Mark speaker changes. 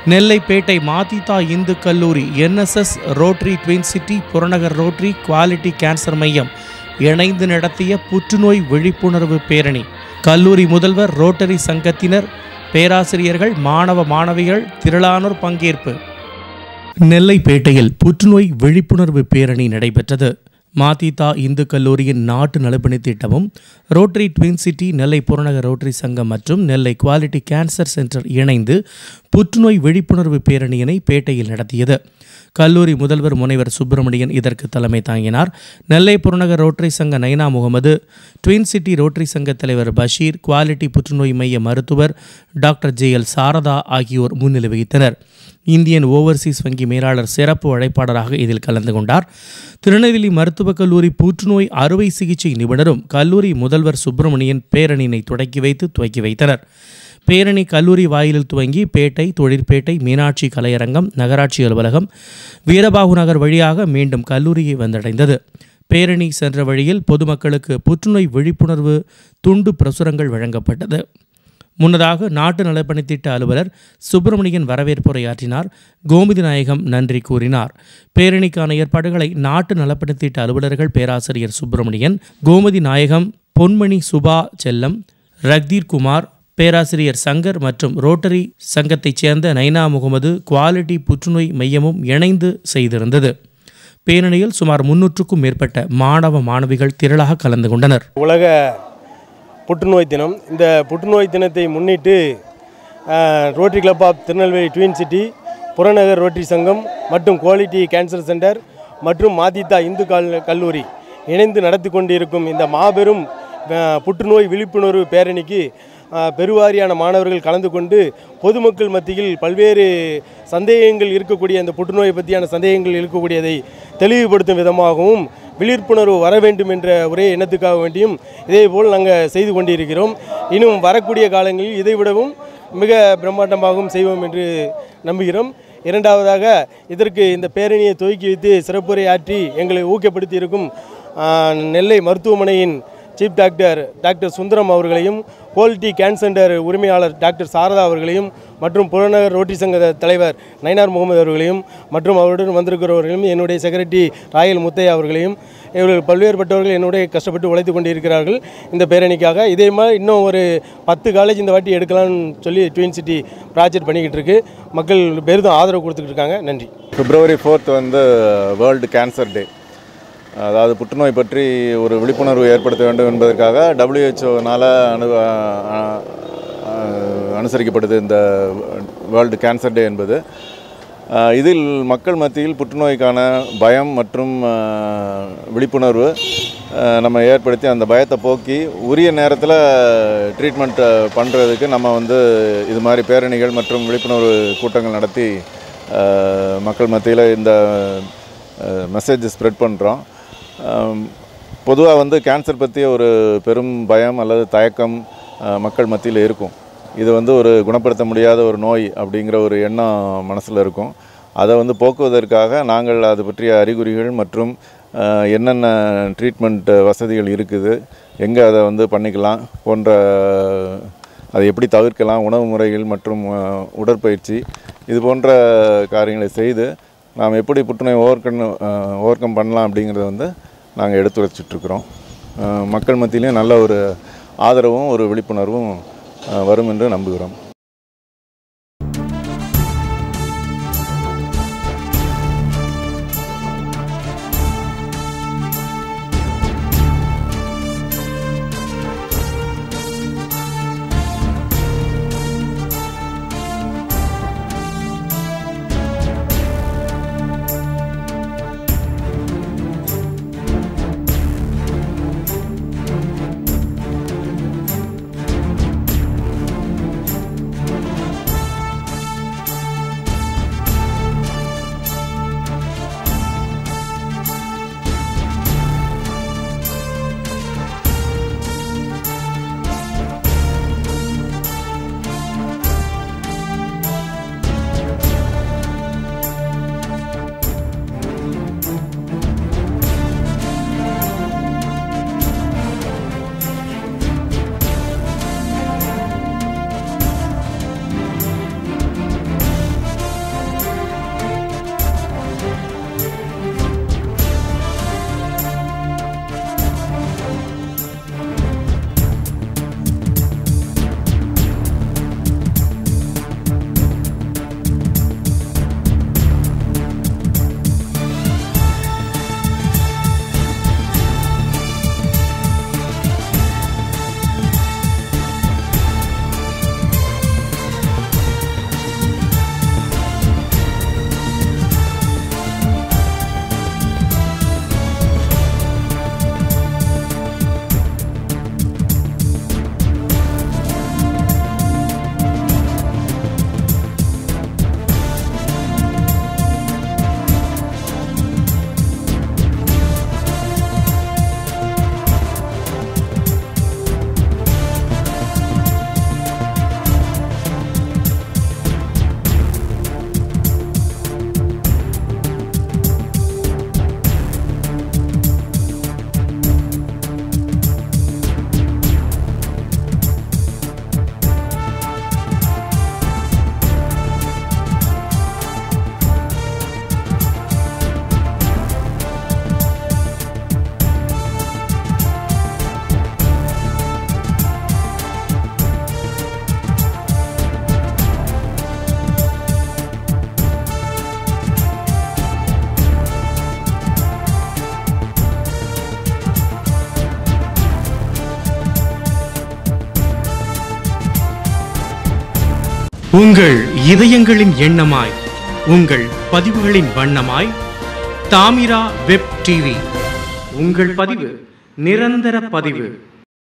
Speaker 1: நெல்லைப்பேட்டை மாதிதா இந்து கல்லூரி என்எஸ்எஸ் ரோட்டரி ட்வின் சிட்டி புறநகர் ரோட்டரி குவாலிட்டி கேன்சர் மையம் இணைந்து நடத்திய புற்றுநோய் விழிப்புணர்வு பேரணி கல்லூரி முதல்வர் ரோட்டரி சங்கத்தினர் பேராசிரியர்கள் மாணவ மாணவிகள் திரளானோர் பங்கேற்பு நெல்லைப்பேட்டையில் புற்றுநோய் விழிப்புணர்வு பேரணி நடைபெற்றது மாதிதா இந்து கல்லூரியின் நாட்டு நலப்பணி திட்டமும் ரோட்டரி ட்வின் சிட்டி நெல்லை புறநகர் ரோட்டரி சங்கம் மற்றும் நெல்லை குவாலிட்டி கேன்சர் சென்டர் இணைந்து புற்றுநோய் விழிப்புணர்வு பேரணியினை பேட்டையில் நடத்தியது கல்லூரி முதல்வர் முனைவர் சுப்பிரமணியன் இதற்கு தலைமை தாங்கினார் நெல்லை புறநகர் ரோட்டரி சங்க Naina Mohammed twin city Rotary சங்க தலைவர் பஷீர் குவாலிட்டி புற்றுநோய் மைய மருத்துவர் டாக்டர் ஜே எல் சாரதா ஆகியோர் முன்னிலை வகித்தனர் இந்தியன் ஓவர்சீஸ் வங்கி மேலாளர் சிறப்பு அழைப்பாளராக இதில் கலந்து கொண்டார் திருநெல்வேலி மருத்துவக் கல்லூரி புற்றுநோய் அறுவை சிகிச்சை நிபுணரும் கல்லூரி முதல்வர் சுப்பிரமணியன் பேரணியினை தொடக்கி வைத்து துவக்கி வைத்தனர் பேரணி கல்லூரி வாயிலில் துவங்கி பேட்டை தொழிற்பேட்டை மீனாட்சி கலையரங்கம் நகராட்சி அலுவலகம் வீரபாகு நகர் வழியாக மீண்டும் கல்லூரியை வந்தடைந்தது பேரணி சென்ற வழியில் பொதுமக்களுக்கு புற்றுநோய் விழிப்புணர்வு துண்டு பிரசுரங்கள் வழங்கப்பட்டது முன்னதாக நாட்டு நலப்பணி திட்ட அலுவலர் சுப்பிரமணியன் வரவேற்புரையாற்றினார் கோமதி நாயகம் நன்றி கூறினார் பேரணிக்கான ஏற்பாடுகளை நாட்டு நலப்பணி திட்ட அலுவலர்கள் பேராசிரியர் சுப்பிரமணியன் கோமதி நாயகம் பொன்மணி சுபா செல்லம் ரக்தீர் குமார் பேராசிரியர் சங்கர் மற்றும் ரோட்டரி சங்கத்தைச் சேர்ந்த நைனா முகமது குவாலிட்டி புற்றுநோய் மையமும் இணைந்து செய்திருந்தது பேரணியில் சுமார் முன்னூற்றுக்கும் மேற்பட்ட மாணவ மாணவிகள் திரளாக கலந்து கொண்டனர்
Speaker 2: உலக புற்றுநோய் தினம் இந்த புற்றுநோய் தினத்தை முன்னிட்டு அஹ், Rotary club of Tirunelveli twin city புறநகர் ரோட்டரி சங்கம் மற்றும் குவாலிட்டி கேன்சர் சென்டர் மற்றும் மாதிதா இந்து கல் கல்லூரி இணைந்து நடத்தி கொண்டிருக்கும் இந்த மாபெரும் அஹ், புற்றுநோய் விழிப்புணர்வு பேரணிக்கு அஹ், பெருவாரியான மாணவர்கள் கலந்து கொண்டு பொதுமக்கள் மத்தியில் பல்வேறு சந்தேகங்கள் இருக்கக்கூடிய அந்த புற்றுநோய் பற்றியான சந்தேகங்கள் இருக்கக்கூடியதை தெளிவுபடுத்தும் விதமாகவும் விழிப்புணர்வு வர வேண்டும் என்ற ஒரே எண்ணத்துக்காக வேண்டியும் இதேபோல் நாங்கள் செய்து கொண்டிருக்கிறோம் இன்னும் வரக்கூடிய காலங்களில் இதைவிடவும் மிக பிரம்மாண்டமாகவும் செய்வோம் என்று நம்புகிறோம் இரண்டாவதாக இதற்கு இந்த பேரணியை துவக்கி வைத்து சிறப்புரை ஆற்றி எங்களை ஊக்கப்படுத்தி இருக்கும் ஆ, நெல்லை மருத்துவமனையின் சீஃப் டாக்டர் டாக்டர் சுந்தரம் அவர்களையும் குவாலிட்டி கேன் சென்டர் உரிமையாளர் டாக்டர் சாரதா அவர்களையும் மற்றும் புறநகர் ரோட்டரி சங்க தலைவர் நயினார் முகமது அவர்களையும் மற்றும் அவருடன் வந்திருக்கிறவர்களையும் என்னுடைய செக்ரட்டரி ராயல் முத்தையா அவர்களையும் இவர்கள் பல்வேறுபட்டவர்கள் என்னுடைய கஷ்டப்பட்டு உழைத்து கொண்டிருக்கிறார்கள் இந்த பேரணிக்காக இதே மாதிரி இன்னும் ஒரு பத்து காலேஜ் இந்த வாட்டி எடுக்கலாம்னு சொல்லி ட்வின் சிட்டி ப்ராஜெக்ட் பண்ணிக்கிட்டு இருக்கு மக்கள் பெரிதும் ஆதரவு கொடுத்துக்கிட்டு இருக்காங்க நன்றி
Speaker 3: பிப்ரவரி ஃபோர்த் வந்து வேர்ல்டு கேன்சர் டே அதாவது புற்றுநோய் பற்றி ஒரு விழிப்புணர்வு ஏற்படுத்த வேண்டும் என்பதற்காக டபிள்யூஹெச்ஓனால் அனு அ- அ- அனுசரிக்கப்படுது இந்த வேர்ல்டு கேன்சர் டே என்பது அஹ், இதில் மக்கள் மத்தியில் புற்றுநோய்க்கான பயம் மற்றும் அஹ், விழிப்புணர்வு அஹ், நம்ம ஏற்படுத்தி அந்த பயத்தை போக்கி உரிய நேரத்தில் ட்ரீட்மெண்ட் பண்ணுறதுக்கு நம்ம வந்து இது மாதிரி பேரணிகள் மற்றும் விழிப்புணர்வு கூட்டங்கள் நடத்தி அஹ், மக்கள் மத்தியில் இந்த மெசேஜ் ஸ்ப்ரெட் பண்ணுறோம் பொதுவாக வந்து கேன்சர் பற்றிய ஒரு பெரும் பயம் அல்லது தயக்கம் அஹ், மக்கள் மத்தியில் இருக்கும் இது வந்து ஒரு குணப்படுத்த முடியாத ஒரு நோய் அப்படிங்கிற ஒரு எண்ணம் மனசில் இருக்கும் அதை வந்து போக்குவதற்காக நாங்கள் அது பற்றிய அறிகுறிகள் மற்றும் அஹ், என்னென்ன ட்ரீட்மெண்ட் வசதிகள் இருக்குது எங்கே அதை வந்து பண்ணிக்கலாம் போன்ற அதை எப்படி தவிர்க்கலாம் உணவு முறைகள் மற்றும் அஹ், உடற்பயிற்சி இது போன்ற காரியங்களை செய்து நாம் எப்படி புற்றுநோய் ஓவர் கம் ஓவர் கம் பண்ணலாம் அப்படிங்கிறத வந்து நாங்கள் எடுத்துரைச்சிட்ருக்குறோம் மக்கள் மத்தியிலையும் நல்ல ஒரு ஆதரவும் ஒரு விழிப்புணர்வும் அஹ், வரும் என்று நம்புகிறோம்
Speaker 1: உங்கள் இதயங்களின் எண்ணமாய் உங்கள் பதிவுகளின் வண்ணமாய் தாமிரா வெப் டிவி உங்கள் பதிவு நிரந்தர பதிவு